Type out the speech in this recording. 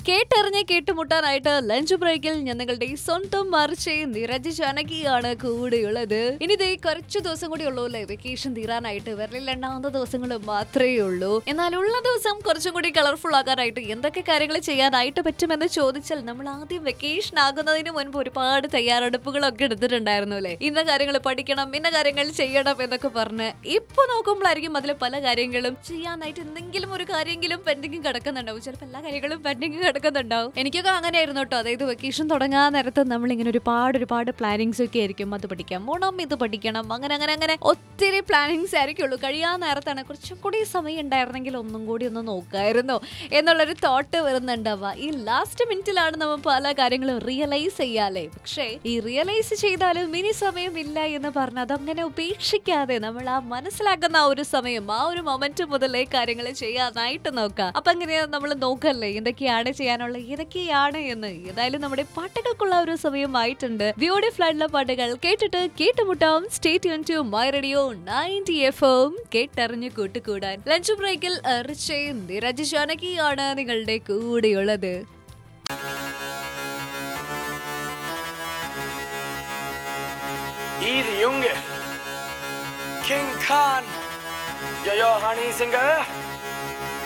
കേട്ടറിഞ്ഞ് കേട്ടുമുട്ടാനായിട്ട് ലഞ്ച് ബ്രേക്കിൽ ഞാൻ നിങ്ങളുടെ സ്വന്തം മറിച്ച് നിരജ് ജാനകിയാണ് കൂടെയുള്ളത് ഇനി ദേ കുറച്ച് ദിവസം കൂടി ഉള്ളൂ അല്ലേ വെക്കേഷൻ തീരാനായിട്ട് വിരലിൽ എണ്ണാവുന്ന ദിവസങ്ങൾ മാത്രമേ ഉള്ളൂ എന്നാൽ ഉള്ള ദിവസം കുറച്ചും കൂടി കളർഫുൾ ആകാനായിട്ട് എന്തൊക്കെ കാര്യങ്ങൾ ചെയ്യാനായിട്ട് പറ്റുമെന്ന് ചോദിച്ചാൽ നമ്മൾ ആദ്യം വെക്കേഷൻ ആകുന്നതിന് മുൻപ് ഒരുപാട് തയ്യാറെടുപ്പുകളൊക്കെ എടുത്തിട്ടുണ്ടായിരുന്നു അല്ലേ ഇന്ന കാര്യങ്ങൾ പഠിക്കണം ഇന്ന കാര്യങ്ങൾ ചെയ്യണം എന്നൊക്കെ പറഞ്ഞ് ഇപ്പൊ നോക്കുമ്പോഴായിരിക്കും അതിൽ പല കാര്യങ്ങളും ചെയ്യാനായിട്ട് എന്തെങ്കിലും ഒരു കാര്യമെങ്കിലും പെൻഡിങ് കിടക്കുന്നുണ്ടാവും ചിലപ്പോൾ എല്ലാ കാര്യങ്ങളും പെൻഡിങ് കിടക്കുന്നുണ്ടാവും എനിക്കൊക്കെ അങ്ങനെയായിരുന്നു കേട്ടോ അതായത് വെക്കേഷൻ തുടങ്ങാൻ നേരത്ത് നമ്മൾ ഇങ്ങനെ ഒരുപാട് ഒരുപാട് പ്ലാനിങ്സ് ഒക്കെ ആയിരിക്കും അത് പഠിക്കാം പോണം ഇത് പഠിക്കണം അങ്ങനെ അങ്ങനെ അങ്ങനെ ഒത്തിരി പ്ലാനിങ്സ് ആയിരിക്കുള്ളൂ കഴിയാൻ നേരത്താണ് കുറച്ചും കൂടി സമയം ഉണ്ടായിരുന്നെങ്കിൽ ഒന്നും കൂടി ഒന്ന് നോക്കായിരുന്നു എന്നുള്ളൊരു തോട്ട് വരുന്നുണ്ടാവുക ഈ ലാസ്റ്റ് മിനിറ്റിലാണ് നമ്മൾ പല കാര്യങ്ങളും റിയലൈസ് ചെയ്യാലേ പക്ഷേ ഈ റിയലൈസ് ചെയ്താലും ഇനി സമയമില്ല എന്ന് പറഞ്ഞ് അതങ്ങനെ ഉപേക്ഷിക്കാതെ നമ്മൾ ആ മനസ്സിലാക്കുന്ന ആ ഒരു സമയം ആ ഒരു മൊമെന്റ് മുതലേ കാര്യങ്ങൾ ചെയ്യാനായിട്ട് നോക്കാം അപ്പൊ എങ്ങനെയാ നമ്മൾ നോക്കല്ലേ എന്തൊക്കെയാണ് ചെയ്യാനുള്ള ഏതൊക്കെയാണ് എന്ന് ഏതായാലും നമ്മുടെ പാട്ടുകൾക്കുള്ള ഒരു സമയമായിട്ടുണ്ട് ബ്യൂട്ടിഫുൾ ആയിട്ടുള്ള പാട്ടുകൾ കേട്ടിട്ട് കേട്ടുമുട്ടാം സ്റ്റേറ്റ് യൂൺ to my radio ninety F M കേട്ടറിഞ്ഞു കൂട്ടുകൂടാൻ ലഞ്ച് ബ്രേക്കിൽ റിച്ചേ നിരജ് ജാനകിയാണ് നിങ്ങളുടെ കൂടെയുള്ളത് Idi Junge. King Khan. Ja, ja, Honey Singer.